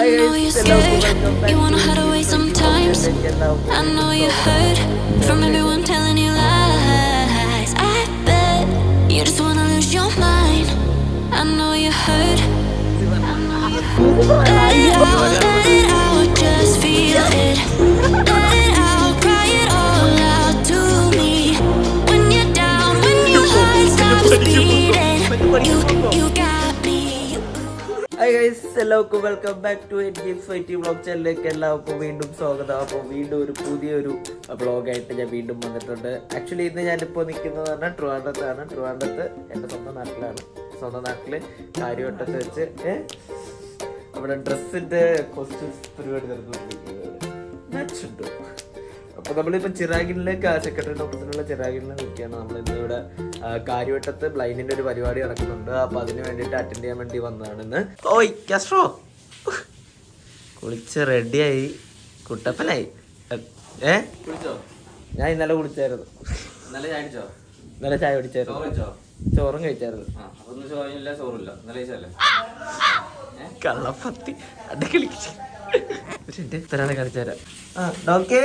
I know you're scared. You wanna hide away sometimes. I know you heard from everyone telling you lies. I bet you just wanna lose your mind. I know you heard. Let it out, let it out, just feel it. Let it out, cry it all out to me. When you're down, when your heart stops beating, you you got me. Hi guys എല്ലാവർക്കും welcome back to N games fifty vlog ചാനലിലേക്ക് എല്ലാവർക്കും വീണ്ടും സ്വാഗതം അപ്പോൾ വീണ്ടും ഒരു പുതിയൊരു വ്ളോഗായിട്ട് ഞാൻ വീണ്ടും വന്നിട്ടുണ്ട് ആക്ച്വലി ഇന്ന് ഞാനിപ്പോൾ നിൽക്കുന്നത് പറഞ്ഞാൽ ട്രിവാൻഡ്രത്താണ് ട്രിവാൻഡ്രത്ത് എൻ്റെ സ്വന്തം നാട്ടിലാണ് സ്വന്തം നാട്ടിൽ കാര്യവട്ടത്ത് വെച്ച് ഏ, അവിടെ ഡ്രസ്സിൻ്റെ കോസ്റ്റ്യൂംസ് പരിപാടി നടന്നുകൊണ്ടിരിക്കുന്നത് അപ്പൊ നമ്മളിപ്പോ ചിറാഗിലേക്ക് ആ സെക്രട്ടറി ഓഫീസിലുള്ള ചിറാഗിലിൽ നിൽക്കുകയാണ് നമ്മൾ ഇന്ന് ഇവിടെ ആ, കാര്യവട്ടത്ത് ബ്ലൈൻഡിന്റെ ഒരു പരിപാടി നടക്കുന്നുണ്ട് അപ്പൊ അതിന് വേണ്ടിയിട്ട് അറ്റൻഡ് ചെയ്യാൻ വേണ്ടി വന്നതാണ് ഇന്ന് ഓയ് കാസ്ട്രോ കുളിച്ച് റെഡിയായി കുട്ടപ്പനായി ഏ ഞാൻ ഇന്നലെ കുളിച്ചായിരുന്നു ഇന്നലെ ചാടിച്ചോ ഇന്നലെ ചായ കുടിച്ചായിരുന്നു ചോറ് വെച്ചോ ചോറും കഴിച്ചായിരുന്നു ആ അപ്പൊ ഒന്നും ചോറില്ല ചോറില്ല ഇന്നലെ കഴിച്ചല്ലേ കള്ളപ്പത്തി അത് കളിച്ചു പക്ഷെ എന്റെ ഇത്രയാണ് കളിച്ചാരാ ആ ഡോക്കേ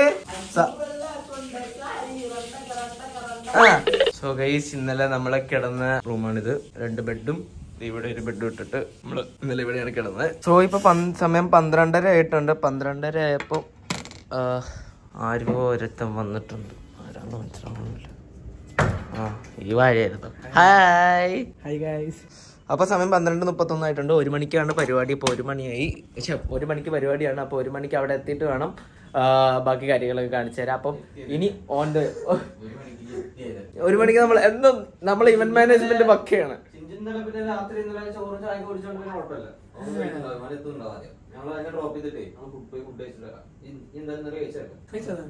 സോ ഗൈസ് ഇന്നലെ നമ്മളെ കിടന്ന റൂമാണിത് രണ്ട് ബെഡും ഇവിടെ ഒരു ബെഡ് ഇട്ടിട്ട് നമ്മള് ഇന്നലെ ഇവിടെയാണ് കിടന്നത് സോ ഇപ്പൊ പന്ത് സമയം പന്ത്രണ്ടര ആയിട്ടുണ്ട് പന്ത്രണ്ടര ആയപ്പോ ആ, ആരോ ഒരുത്തൻ വന്നിട്ടുണ്ട് ആരാന്ന് മനസ്സിലാവുന്നില്ല ആ ഈ വാഴയായിരുന്നു ഹായ് ഹായ് ഗൈസ് അപ്പൊ സമയം പന്ത്രണ്ട് മുപ്പത്തൊന്ന് ആയിട്ടുണ്ട് ഒരു മണിക്കാണ് പരിപാടി ഇപ്പൊ ഒരു മണിയായി ഛെ, ഒരു മണിക്ക് പരിപാടിയാണ് അപ്പൊ ഒരു മണിക്ക് അവിടെ എത്തിയിട്ട് വേണം ആ, ബാക്കി കാര്യങ്ങളൊക്കെ കാണിച്ചു തരാം അപ്പം ഇനി ഓൺ ദ ഒരു മണിക്ക് നമ്മൾ എന്നും നമ്മൾ ഇവന്റ് മാനേജ്മെന്റ് പക്കയാണ് ഇന്നലെ പിന്നെ രാത്രി ഇന്നലെ ചോറും ചായ കുടിച്ചോണ്ട് പിന്നെ കുഴപ്പമില്ല എത്തുന്നുണ്ടാവും ആദ്യം ഞങ്ങൾ അതിനെ ഡ്രോപ്പ് ചെയ്തിട്ടേ നമ്മൾ ഫുഡ് പോയി ഫുഡ് കഴിച്ചിട്ട് എന്താ ഇന്നലെ കഴിച്ചേക്കാം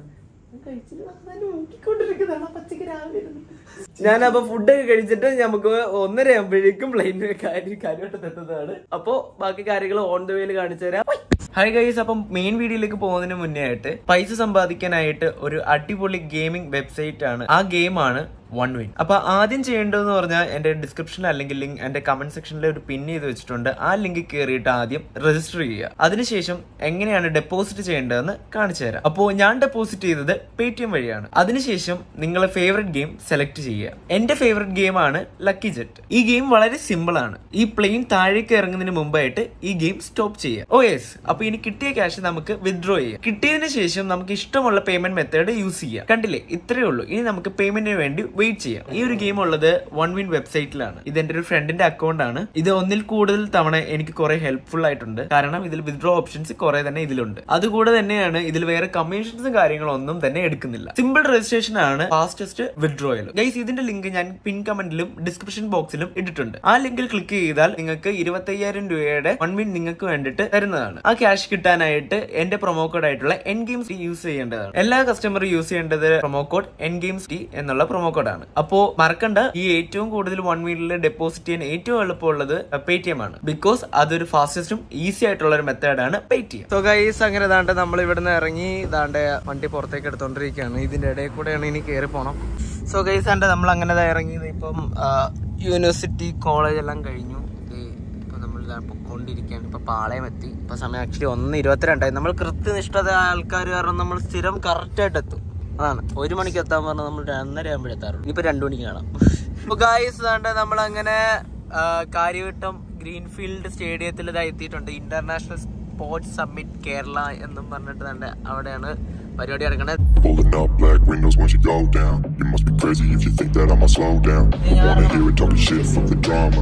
ഞാനപ്പോ ഫുഡൊക്കെ കഴിച്ചിട്ട് നമുക്ക് ഒന്നര ആകുമ്പോഴേക്കും പ്ലെയിനിൽ കാര്യം കാര്യമായിട്ട് എത്തുന്നതാണ് അപ്പോ ബാക്കി കാര്യങ്ങൾ ഓൺ ദ വേയിൽ കാണിച്ചു തരാം ഹായ് ഗൈസ് അപ്പം മെയിൻ വീഡിയോയിലേക്ക് പോകുന്നതിന് മുന്നേ ആയിട്ട് പൈസ സമ്പാദിക്കാനായിട്ട് ഒരു അടിപൊളി ഗെയിമിംഗ് വെബ്സൈറ്റ് ആണ് ആ ഗെയിമാണ് വൺ വിൻ അപ്പൊ ആദ്യം ചെയ്യേണ്ടതെന്ന് പറഞ്ഞാൽ എന്റെ ഡിസ്ക്രിപ്ഷനിൽ അല്ലെങ്കിൽ ലിങ്ക് എന്റെ കമന്റ് സെക്ഷനിൽ ഒരു പിൻ ചെയ്ത് വെച്ചിട്ടുണ്ട് ആ ലിങ്കിൽ കയറിയിട്ട് ആദ്യം രജിസ്റ്റർ ചെയ്യുക അതിനുശേഷം എങ്ങനെയാണ് ഡെപ്പോസിറ്റ് ചെയ്യേണ്ടതെന്ന് കാണിച്ചു തരാം അപ്പോൾ ഞാൻ ഡെപ്പോസിറ്റ് ചെയ്തത് പേടിഎം വഴിയാണ് അതിനുശേഷം നിങ്ങളെ ഫേവറേറ്റ് ഗെയിം സെലക്ട് ചെയ്യുക എന്റെ ഫേവറേറ്റ് ഗെയിമാണ് ലക്കി ജെറ്റ് ഈ ഗെയിം വളരെ സിമ്പിൾ ആണ് ഈ പ്ലെയിൻ താഴേക്ക് ഇറങ്ങുന്നതിന് മുമ്പായിട്ട് ഈ ഗെയിം സ്റ്റോപ്പ് ചെയ്യുക ഓ യെസ് അപ്പൊ ഇനി കിട്ടിയ ക്യാഷ് നമുക്ക് വിത്ഡ്രോ ചെയ്യാം കിട്ടിയതിന് ശേഷം നമുക്ക് ഇഷ്ടമുള്ള പേയ്മെന്റ് മെത്തേഡ് യൂസ് ചെയ്യാം കണ്ടില്ലേ ഇത്രയേ ഉള്ളൂ ഇനി നമുക്ക് പേയ്മെന്റിന് വേണ്ടി വെയിറ്റ് ചെയ്യാം ഈ ഒരു ഗെയിം ഉള്ളത് വൺ വിൻ വെബ്സൈറ്റിലാണ് ഇത് എന്റെ ഒരു ഫ്രണ്ടിന്റെ അക്കൗണ്ട് ആണ് ഇത് ഒന്നിൽ കൂടുതൽ തവണ എനിക്ക് കുറെ ഹെൽപ്ഫുൾ ആയിട്ടുണ്ട് കാരണം ഇതിൽ വിത്ഡ്രോ ഓപ്ഷൻസ് കുറെ തന്നെ ഇതിലുണ്ട് അതുകൂടെ തന്നെയാണ് ഇതിൽ വേറെ കമ്മീഷൻസും കാര്യങ്ങളും ഒന്നും തന്നെ എടുക്കുന്നില്ല സിമ്പിൾ രജിസ്ട്രേഷൻ ആണ് ഫാസ്റ്റസ്റ്റ് വിത്ഡ്രോയൽ ഗൈസ് ഇതിന്റെ ലിങ്ക് ഞാൻ പിൻ കമന്റിലും ഡിസ്ക്രിപ്ഷൻ ബോക്സിലും ഇട്ടിട്ടുണ്ട് ആ ലിങ്കിൽ ക്ലിക്ക് ചെയ്താൽ നിങ്ങൾക്ക് ഇരുപത്തയ്യായിരം രൂപയുടെ വൺ വിൻ നിങ്ങൾക്ക് വേണ്ടിട്ട് തരുന്നതാണ് ആ ക്യാഷ് കിട്ടാനായിട്ട് എന്റെ പ്രൊമോ കോഡ് ആയിട്ടുള്ള എൻ ഗെയിംസ് യൂസ് ചെയ്യേണ്ടതാണ് എല്ലാ കസ്റ്റമറും യൂസ് ചെയ്യേണ്ടത് promo code N games T എന്നുള്ള പ്രൊമോ കോഡാണ് അപ്പോ മറക്കണ്ട ഈ ഏറ്റവും കൂടുതൽ വൺ വീലിൽ ഡെപ്പോസിറ്റ് ചെയ്യാൻ ഏറ്റവും എളുപ്പമുള്ളത് പേടിഎം ആണ് ബിക്കോസ് അതൊരു ഫാസ്റ്റസ്റ്റും ഈസി ആയിട്ടുള്ള ഒരു മെത്തേഡാണ് പേടിഎം സോ ഗൈസ് അങ്ങനെ ദാണ്ട് നമ്മൾ ഇവിടുന്ന് ഇറങ്ങി ദാണ്ട് വണ്ടി പുറത്തേക്ക് എടുത്തോണ്ടിരിക്കുകയാണ് ഇതിന്റെ ഇടയിൽ കൂടെയാണ് ഇനി കയറി പോണം സോ ഗൈസ് ആണ്ട് നമ്മൾ അങ്ങനെ ദാ ഇറങ്ങിയത് ഇപ്പം യൂണിവേഴ്സിറ്റി കോളേജ് എല്ലാം കഴിഞ്ഞു ദേ ഇപ്പൊ നമ്മൾ ഇതാ പൊക്കോണ്ടിരിക്കുകയാണ് ഇപ്പൊ പാളയം എത്തി ഇപ്പൊ സമയം ആക്ച്വലി ഒന്ന് ഇരുപത്തിരണ്ടായി നമ്മൾ കൃത്യനിഷ്ഠത ആൾക്കാർ കാരണം നമ്മൾ സ്ഥിരം കറക്റ്റ് ആയിട്ട് എത്തും അതാണ് ഒരു മണിക്ക് എത്താൻ പറഞ്ഞാൽ നമ്മൾ ഒന്നര ആകുമ്പോഴേ എത്താറുള്ളൂ ഇനിയിപ്പോ രണ്ടു മണിക്ക് കാണാം ഇപ്പൊ ഗായ്സ് വേണ്ട നമ്മളങ്ങനെ ആ, കാര്യവട്ടം ഗ്രീൻഫീൽഡ് സ്റ്റേഡിയത്തിൽ ഇതാ എത്തിയിട്ടുണ്ട് ഇന്റർനാഷണൽ സ്പോർട്സ് സമ്മിറ്റ് കേരള എന്നും പറഞ്ഞിട്ട് തന്നെ അവിടെയാണ് പരിപാടി നടക്കുന്നത് Pulling up black windows once you go down. You must be crazy if you think that I'ma slow down. Wanna hear it talking shit from the drama.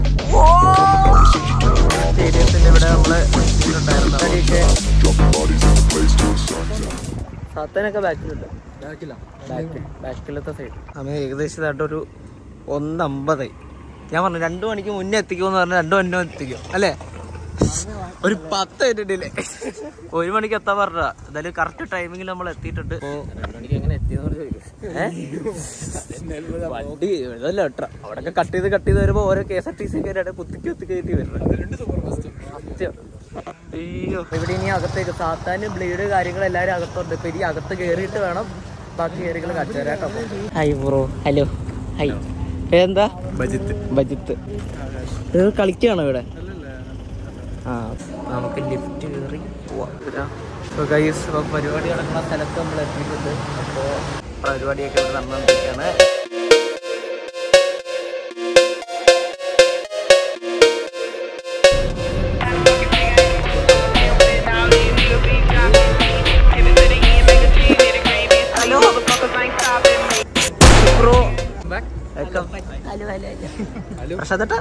സ്റ്റേഡിയത്തിന്റെ ഇവിടെ നമ്മള് എത്തിയിട്ടുണ്ടായിരുന്നു അടിയൊക്കെ Dropping bodies in the place till the sun's out. സത്തനൊക്കെ ബാക്കിലുണ്ട് ബാക്കിലത്തെ side സമയം ഏകദേശം ഇതായിട്ട് ഒരു ഒന്നമ്പതായി ഞാൻ പറഞ്ഞു രണ്ടു മണിക്ക് മുന്നേ എത്തിക്കുമെന്ന് പറഞ്ഞാൽ രണ്ടു മണിനും എത്തിക്കും അല്ലേ ഒരു പത്ത് മിനിറ്റ് ഡിലേ ഒരു മണിക്ക് എത്താൻ പറഞ്ഞ എന്തായാലും കറക്റ്റ് ടൈമിങ്ങിൽ നമ്മൾ എത്തിയിട്ടുണ്ട് അപ്പോ രണ്ടു മണിക്ക് എങ്ങനെ എത്തിയെന്ന് ചോദിക്കും വണ്ടി ഇതല്ല കേട്ടോ അവിടെ കട്ട് ചെയ്ത് കട്ട് ചെയ്ത് വരുമ്പോ ഓരോ K S R T C കാരുടെ കുത്തിക്ക് കുത്തി കയറ്റി വരുന്നത് സത്യം അയ്യോ ഇവിടെ ഇനി അകത്തേക്ക് സാത്താന് ബ്ലേഡ് കാര്യങ്ങൾ എല്ലാവരും അകത്തുണ്ട് ഇപ്പൊ ഇനി അകത്ത് കയറിയിട്ട് വേണം ബാക്കി കാര്യങ്ങൾ കാണിച്ചു തരാം കേട്ടോ ഹായ് ബ്രോ ഹലോ ഹായ് എന്താ ബജിത്ത് ബജിത്ത് ഇത് കളിക്കുകയാണോ ഇവിടെ ആ നമുക്ക് ലിഫ്റ്റ് കയറി പോവാം അപ്പോൾ ഗൈസ് ഇപ്പോൾ പരിപാടി നടക്കുന്ന സ്ഥലത്ത് നമ്മൾ എത്തിയിട്ടുണ്ട് അപ്പോൾ പരിപാടിയൊക്കെ ഇവിടെ നടന്നുകൊണ്ടിരിക്കുകയാണ് ബ്രോ വെൽക്കം ഹലോ ഹലോ പ്രസാദേട്ടാ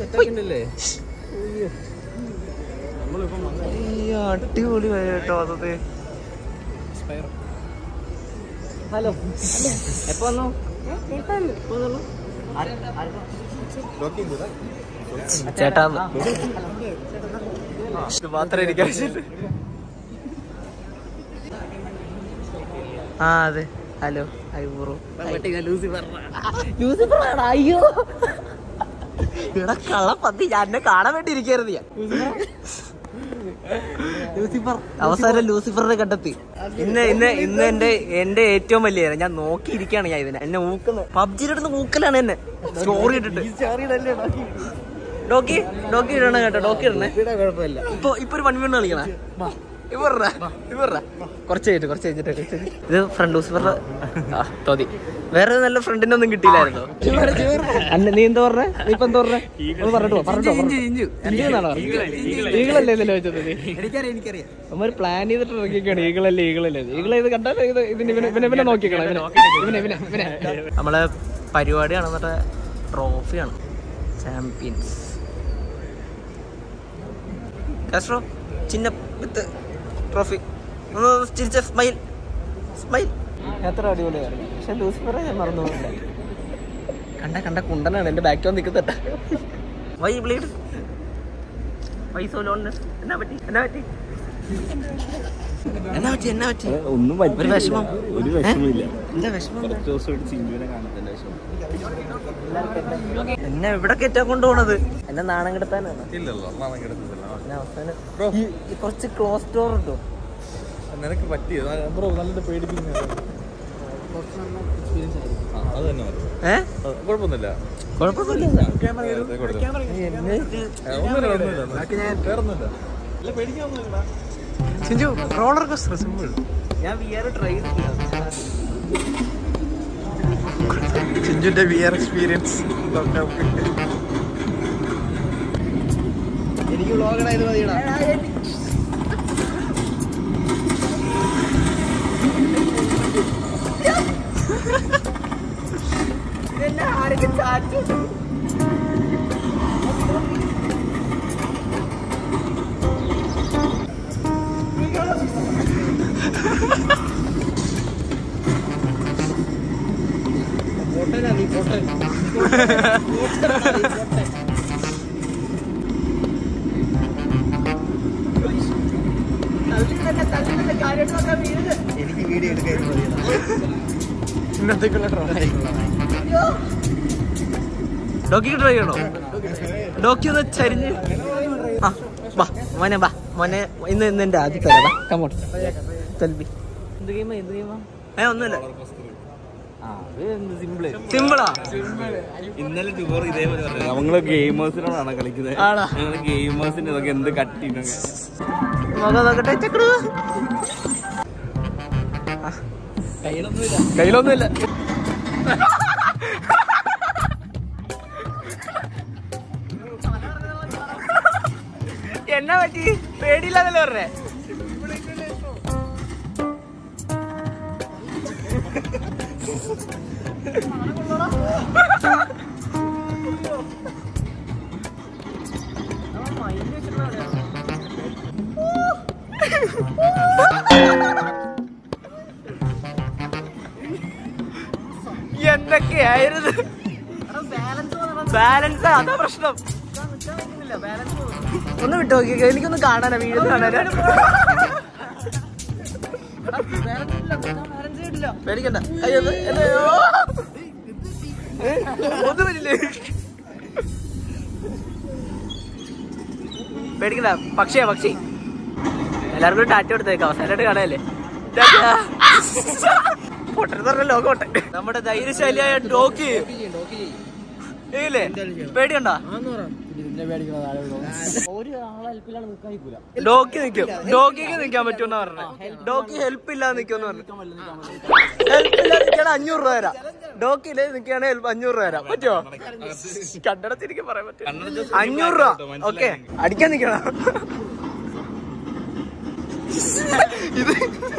അയ്യോ, അടിപൊളി വരും കേട്ടോ അതത് ഹലോ എപ്പോ വന്നു ചേട്ടാ ഇത് മാത്രമേ എനിക്ക് ആവശ്യമുള്ളൂ ആ അതെ ഹലോ ഹൈ ബ്രോ ലൂസിഫർ അയ്യോ ഇവിടെ കള്ള പത്തി ഞാൻ എന്നെ കാണാൻ വേണ്ടി ഇരിക്കായിരുന്നു ഞാൻ അവസാനം ലൂസിഫറിനെ കണ്ടെത്തി ഇന്ന് ഇന്ന് ഇന്ന് എന്റെ എന്റെ ഏറ്റവും വലിയ ഇര. ഞാൻ നോക്കിയിരിക്കാണ് ഞാൻ ഇതിനെ എന്നെ ഊക്കുന്ന പബ്ജിയുടെ അടുത്ത് ഊക്കലാണ് എന്നെ സ്റ്റോറി ഇട്ടിട്ട് ഡോക്കി ഡോക്കി ഇടണം കേട്ടോ ഡോക്കി ഇടണേ കുഴപ്പമില്ല ഇപ്പൊ ഇപ്പൊ ഒരു വൺ വീണ് കളിക്കണ ഇവറ ഇവറ കുറച്ച് കഴിഞ്ഞിട്ട് കുറച്ച് കഴിഞ്ഞിട്ട് കുറച്ച് കഴിഞ്ഞിട്ട്. ഇത് ഫ്രണ്ട് ലൂസിഫറിന്റെ ആ തോതി വേറെ നല്ല ഫ്രണ്ടിനെ ഒന്നും കിട്ടിയില്ലായിരുന്നോ അന്ന നീ എന്താ പറഞ്ഞേ നീ ഇപ്പൊ എന്താ പറഞ്ഞേ ഒന്ന് പറഞ്ഞിട്ടോ പറഞ്ഞിട്ടോ ഇഞ്ചിന്നാണോ ഈകളല്ലേ ഇന്നലെ വെച്ചത് എനിക്കറിയാം എനിക്കറിയാം നമ്മൾ പ്ലാൻ ചെയ്തിട്ട് ഇറക്കിക്കാണ് ഈകളല്ലേ ഈകളല്ലേ ഈകളെ ഇത് കണ്ടാൽ ഇത് ഇതിന് ഇവനെ ഇവനെ ഇവനെ നോക്കിക്കണം ഇവനെ ഇവനെ ഇവനെ ഇവനെ നമ്മളെ പരിപാടിയാണ് എന്നിട്ട് ട്രോഫിയാണ് ചാമ്പ്യൻസ് കാസ്ട്രോ ചിന്ന വിത്ത് ട്രോഫി ഒന്ന് ചിരിച്ച സ്മൈൽ സ്മൈൽ എത്ര അടിപൊളിയാണ് പക്ഷെ ലൂസിഫറെ ഞാൻ മറന്നു പോകില്ല കണ്ട കണ്ട കുണ്ടനാണ് എന്റെ ബാക്ക് വന്ന് നിൽക്കുന്നുണ്ട് why bleed why so loneliness എന്നാ പറ്റി എന്നാ പറ്റി എന്നാ പറ്റി എന്നാ പറ്റി ഒന്നും ഒരു വിഷമം ഒരു വിഷമില്ല എന്താ വിഷമം എന്താ? കുറച്ച് ദിവസം എടുത്ത് സിന്ധുവിനെ കാണത്തില്ല വിഷമം എന്നെ ഇവിടെ കയറ്റാൻ കൊണ്ടുപോണത് എന്നെ നാണം കെടുത്താനാണ് ഇല്ലല്ലോ നാളെ കിടക്കുന്നില്ല എന്നെ അവസാനം ഈ- ഈ കുറച്ച് ക്ലോസ് ഡോർ കിട്ടോ നിനക്ക് പറ്റിയത് ബ്രോ നല്ലത് പേടിപ്പിക്കുന്ന അത് തന്നെ മതി ഏ അത് കുഴപ്പമൊന്നുമില്ല കുഴപ്പമൊന്നുമില്ല നേരത്തെ കൊടുത്തു. എന്നെ ഇത് ഏ, ഒന്നുമില്ല ഒന്നുമില്ല വേറൊന്നുമില്ല ഇല്ല പേടിക്കാനൊന്നുമില്ല ചിഞ്ചു റോളർ കോസ്റ്റർ സിമ്പിൾ ഞാൻ വി ആർ ട്രൈ ചിഞ്ചുന്റെ വി ആർ എക്സ്പീരിയൻസ് എനിക്ക് വ്ളോഗടായത് മതിയടാ ഇതെന്നെ ആരൊക്കെ ചാറ്റു പൊട്ടനാ നീ പൊട്ടൻ എനിക്ക് വീഡിയോ എടുക്കാൻ ഇന്നത്തേക്കുള്ള ട്രോളായി ഡോക്കി ട്രൈ ചെയ്യണോ ഡോക്കി ഒന്ന് ചരിഞ്ഞ് ആ വാ മോനെ വാ മോനെ ഇന്ന് ഇന്ന് എന്റെ ആദ്യത്തെ വാ കമോട്ട് തെൽബി എന്ത് ഗെയിമാ എന്ത് ഗെയിമാ ഏ ഒന്നുമില്ല സിമ്പിളാ ഇന്നലെ ടൂർ ഇതേപോലെ പറഞ്ഞു നമ്മള് ഗെയിമേഴ്സിനോടാണ് കളിക്കുന്നത് ആണോ? ഞങ്ങള് ഗെയിമേഴ്സിന്റെ ഇതൊക്കെ എന്ത് കട്ടിന്നൊക്കെ മുഖം നോക്കട്ടെ ചക്കടു കയ്യിലൊന്നുമില്ല എന്നാ പറ്റി പേടിയില്ലാന്നല്ലേ പറഞ്ഞേ എന്തൊക്കെയായിരുന്നു ബാലൻസ് അതാ പ്രശ്നം ഒന്ന് വിട്ടു നോക്കി എനിക്കൊന്ന് കാണാനാ വീട് കാണാനാ പേടിക്കണ്ട അയ്യോ ഇത് ഇത് അയ്യോ. ഏ, ഒന്നും പറ്റില്ലേ പേടിക്കണ്ട പക്ഷിയാ പക്ഷി എല്ലാവർക്കും ഒരു ടാറ്റ കൊടുത്തേക്കാം അവസാനമായിട്ട് കാണാല്ലേ പൊട്ടരുന്ന ലോകോട്ടെ നമ്മുടെ ധൈര്യശാലിയായ ഡോക്കി ഇല്ലേ പേടിയുണ്ടോ ഒരു ഡോക്കി നിക്കും ഡോക്കിക്ക് നിക്കാൻ പറ്റുമെന്ന് പറഞ്ഞേ ഡോക്കി ഹെൽപ്പ് ഇല്ലാതെ നിക്കുമെന്ന് പറഞ്ഞു ഹെൽപ്പ് ഇല്ലാതെ നിൽക്കുകയാണെങ്കിൽ അഞ്ഞൂറ് രൂപ തരാം ഡോക്കിയില് നിൽക്കുകയാണെങ്കിൽ ഹെൽപ്പ് അഞ്ഞൂറ് രൂപ തരാം പറ്റുമോ കണ്ടടത്തിരിക്കും പറയാൻ പറ്റും അഞ്ഞൂറ് രൂപ ഓക്കെ അടിക്കാൻ നിക്കണം ഇത്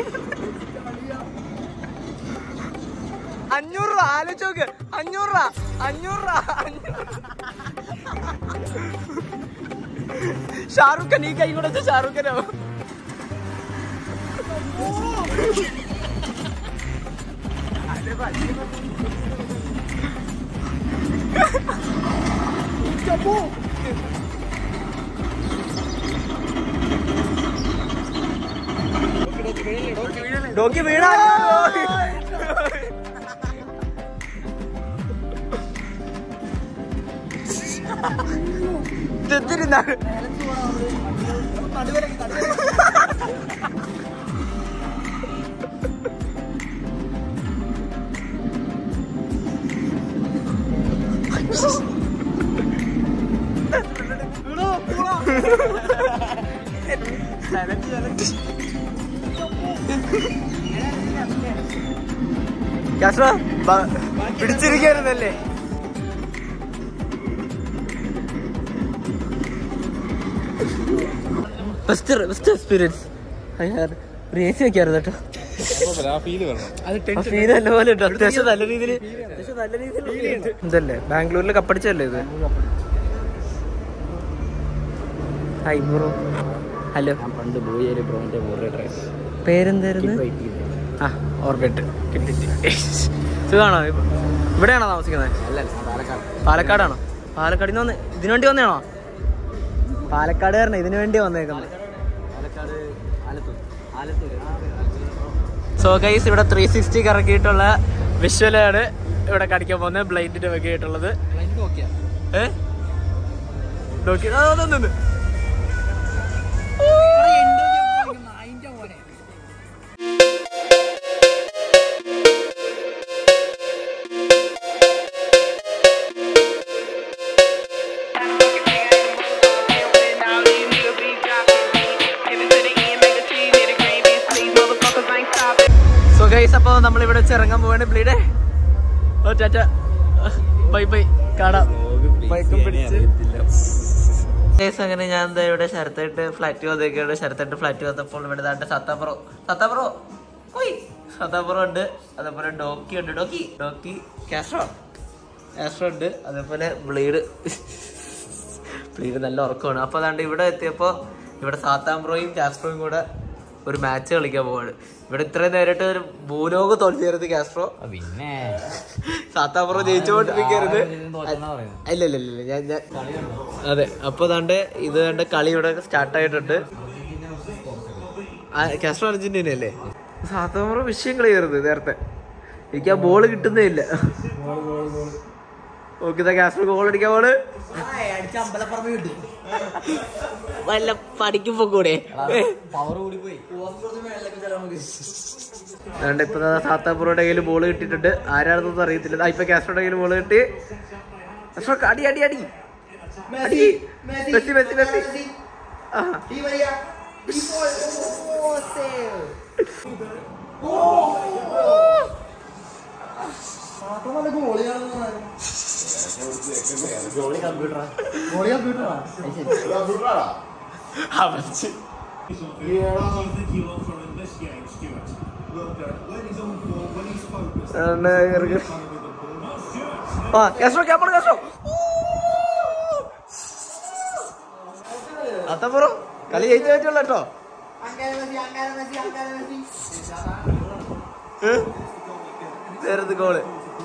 അഞ്ഞൂറ് രൂപ ആലോചിച്ച് നോക്ക് അഞ്ഞൂറ് രൂപ അഞ്ഞൂറ് രൂപ അഞ്ഞൂറ്. ഷാറുഖ് ഖാൻ ഈ കൈ കൂടെ വെച്ച ഷാറുഖ് ഖാനോ ഡോക്കി വീണാ ഇതെത്തിരുന്നാണ് കാസ്ട്രോ പിടിച്ചിരിക്കായിരുന്നല്ലേ ഫസ്റ്റ് ഫസ്റ്റ് എക്സ്പീരിയൻസ് ഒരു എ സി വെക്കായിരുന്നു കേട്ടോ ആ ഫീൽ നല്ല പോലെ ഉണ്ട് അത്യാവശ്യം നല്ല രീതിയിൽ നല്ല രീതിയിൽ ഇതല്ലേ ബാംഗ്ലൂരിൽ കപ്പടിച്ചല്ലേ ഇത് ഹായ് ബ്രോ ഹലോ പണ്ട് പോയി ഒരു ബ്രോന്റെ ഡ്രസ് പേരെന്തായിരുന്നു ആ ഓർബിറ്റ് സുഖാണോ ഇപ്പൊ- ഇവിടെയാണോ താമസിക്കുന്നത് അല്ല പാലക്കാട് പാലക്കാടാണോ പാലക്കാടിൽ നിന്ന് വന്ന് ഇതിനു വേണ്ടി വന്നതാണോ പാലക്കാട് കാരണം ഇതിനു വേണ്ടി വന്നേക്കുന്നത് പാലക്കാട് ആലത്തൂർ ആലത്തൂർ സോ ഗൈസ് ഇവിടെ ത്രീ സിക്സ്റ്റി കറക്കിയിട്ടുള്ള വിഷ്വലാണ് ഇവിടെ കാണിക്കാൻ പോകുന്നത് ബ്ലൈൻഡിന്റെ ഒക്കെ ആയിട്ടുള്ളത് ഏ നോക്കി ആ, ഒന്ന് നിന്ന് നിന്ന്. സോ ഗൈസ് അപ്പോൾ നമ്മൾ ഇവിടെ വെച്ച് ഇറങ്ങാൻ പോവാണ് ബ്ലീഡേ ഓ ടാറ്റ ബൈ ബൈ കാണാം ബൈക്കും പിടിച്ച് ഗൈസ് അങ്ങനെ ഞാൻ എന്താ ഇവിടെ ശരത്തായിട്ട് ഫ്ലാറ്റ് വന്നേക്കാണ് ശരത്തായിട്ട് ഫ്ലാറ്റ് വന്നപ്പോൾ ഇവിടെ ദാണ്ട് സത്താപ്രോ സത്താപ്രോ ഉയ്. സത്താപ്രോ ഉണ്ട് അതേപോലെ ഡോക്കി ഉണ്ട് ഡോക്കി ഡോക്കി കാസ്ട്രോ കാസ്ട്രോ ഉണ്ട് അതേപോലെ ബ്ലീഡ് ബ്ലീഡ് നല്ല ഉറക്കമാണ് അപ്പോൾ അതാണ്ട് ഇവിടെ എത്തിയപ്പോൾ ഇവിടെ സാത്താംബ്രോയും കാസ്ട്രോയും കൂടെ ഒരു മാച്ച് കളിക്കാൻ പോവാണ് ഇവിടെ ഇത്രയും നേരിട്ട് ഒരു ഭൂലോക തോൽവിയായിരുന്നു കാസ്ട്രോ പിന്നെ സാത്താപ്രോ ജയിച്ചുകൊണ്ടിരിക്കരുത് തോറ്റെന്നാ പറയുന്നത്. ഇല്ല ഇല്ല ഇല്ല ഞാൻ ഞാൻ അതെ അപ്പൊ ദാണ്ട് ഇത് കണ്ട് കളി ഇവിടെ സ്റ്റാർട്ട് ആയിട്ടുണ്ട് ആ, കാസ്ട്രോ അർജന്റീന അല്ലേ സാത്താപ്രോ വിഷയം കളിയായിരുന്നു നേരത്തെ എനിക്ക് ആ ബോൾ കിട്ടുന്നേ ഇല്ല ഓക്കെ കാസ്ട്രോ ഗോൾ അടിക്കാൻ പോള് വല്ല പഠിക്കുമ്പോ കൂടെ പവർ കൂടി പോയി അതുകൊണ്ട് ഇപ്പൊ സാത്താപ്പുറയുടെ കയ്യിൽ ബോൾ കിട്ടിയിട്ടുണ്ട് ആരാണെന്നൊന്നും അറിയത്തില്ല ദാ ഇപ്പൊ കാസ്ട്രോയുടെ കയ്യിൽ ബോൾ കിട്ടി കാസ്ട്രോ അടി അടി അടി അടി മെസ്സി മെസ്സി മെസ്സി ആ അവച്ച് അതുകൊണ്ട് ഇറങ്ങി- ആ കാസ്ട്രോ ക്യാമറ കാസ്ട്രോ അത്തപ്പുറം കളി ജയിച്ചു പറ്റുള്ള കേട്ടോ ചെറുത് ഗോള്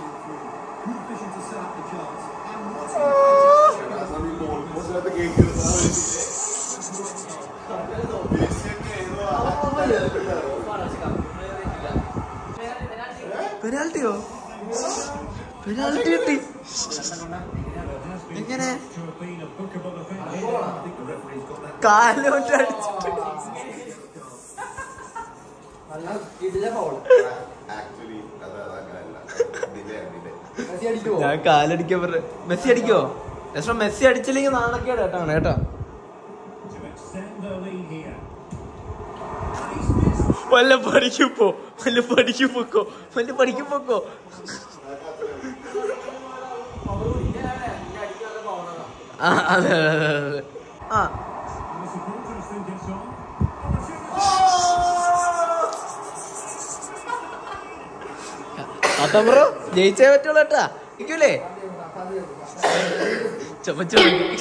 പെനാൽറ്റിയോ പെനാൽറ്റി കിട്ടി എങ്ങനെ കാലോട്ട് അടിച്ചിട്ട് Actually, അത് അങ്ങനെയല്ല. Delay ആണ്, delay. ഞാൻ കാലടിക്കാൻ പറഞ്ഞു മെസ്സി അടിക്കോ രസം മെസ്സി അടിച്ചില്ലെങ്കിൽ നാണക്കേട് കേട്ടോ കേട്ടോ വല്ല പഠിക്കും പോ വല്ല പഠിക്കും പൊക്കോ വല്ല പഠിക്കും പൊക്കോ ആ അതെ അതെ അതെ ആ അതാ ബ്രോ ജയിച്ചേ പറ്റുള്ളൂ കേട്ടാ ഇരിക്കൂലേ ചമച്ചു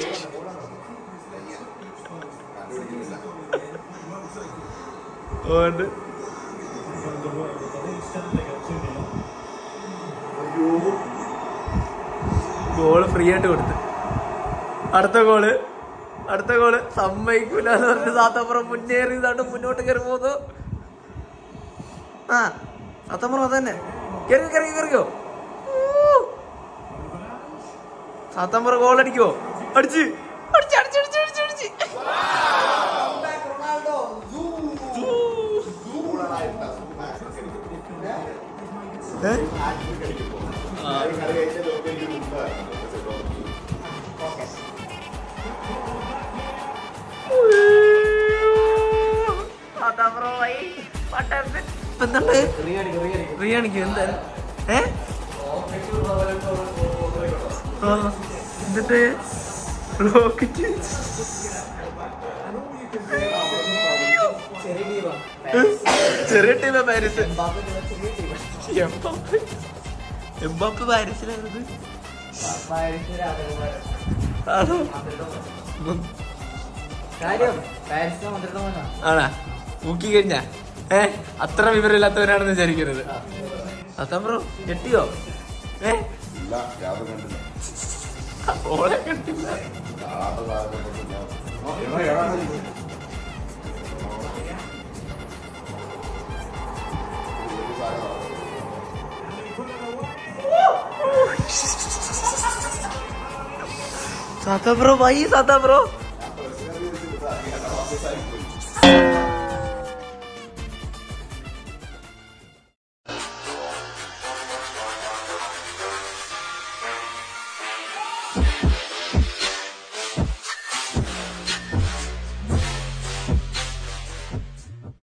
ഓണ്ട് ഗോള് ഫ്രീ ആയിട്ട് കൊടുത്ത് അടുത്ത ഗോള് അടുത്ത ഗോള് സമ്മതിക്കൂല എന്ന് പറഞ്ഞ് സാത്തപ്പുറം മുന്നേറി ഇതാണ്ട് മുന്നോട്ട് കയറി പോകുന്നു ആ സാത്തപ്പുറം അതന്നെ കയറി കയറി കയറിക്കോ സാത്തമ്പുറം ഗോൾ അടിക്കോ അടിച്ച് അടിച്ച് അടിച്ച് അടിച്ച് അടിച്ച് അടിച്ച് ഏ? സാത്താമ്പുറം പോയി. പട്ടാമ്പി. ഇപ്പൊ എന്തുണ്ട് റീ അടിക്കും എന്തായാലും ഏ ആ, എന്നിട്ട് റോക്കറ്റ് ചെറിയ ടീമാ പാരീസ് എംബാപ്പെ എംബാപ്പെ പാരീസിലായിരുന്നത് ആണോ കാര്യം പാരീസിലെ മന്ത്രിയുടെ മോനാ ആണാ ഊക്കി കഴിഞ്ഞ ഏ അത്ര വിവരമില്ലാത്തവനാണെന്ന് വിചാരിക്കരുത് അതാ ബ്രോ ഞെട്ടിയോ ഏ ഓളെ കണ്ടില്ല സാത്താ ബ്രോ വൈ സാത്താ ബ്രോ